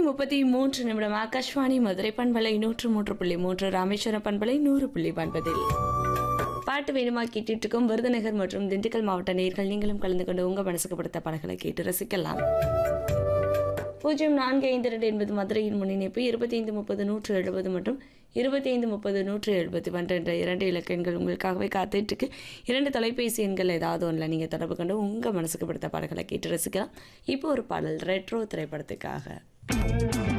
முப்பத்தி மூன்று நிமிடம் ஆகாஷ்வாணி மதுரை பண்பலை நூற்று மூன்று புள்ளி மூன்று ராமேஸ்வரம் பண்பலை நூறு புள்ளி ஒன்பதில் பாட்டு வேணுமா கேட்டுட்டு இருக்கும் விருதுநகர் மற்றும் திண்டுக்கல் மாவட்ட நேர்கள் நீங்களும் கலந்து கொண்டு உங்க மனசுக்கு பிடித்த பாடல்களை கேட்டு ரசிக்கலாம் பூஜ்ஜியம் நான்கு ஐந்து ரெண்டு என்பது மதுரையின் முன்னிணைப்பு இருபத்தி ஐந்து முப்பது நூற்று எழுபது மற்றும் இருபத்தி ஐந்து முப்பது நூற்று எழுபத்தி ஒன்று என்ற இரண்டு இலக்கங்கள் உங்களுக்காகவே காத்துட்டு இருக்கு இரண்டு தொலைபேசி எண்கள் ஏதாவது ஒன்றில் நீங்கள் தொடர்பு கொண்டு உங்கள் மனசுக்கு பிடித்த பாடல்களை கேட்டு ரசிக்கலாம் இப்போ ஒரு பாடல் ரெட்ரோ திரைப்படத்துக்காக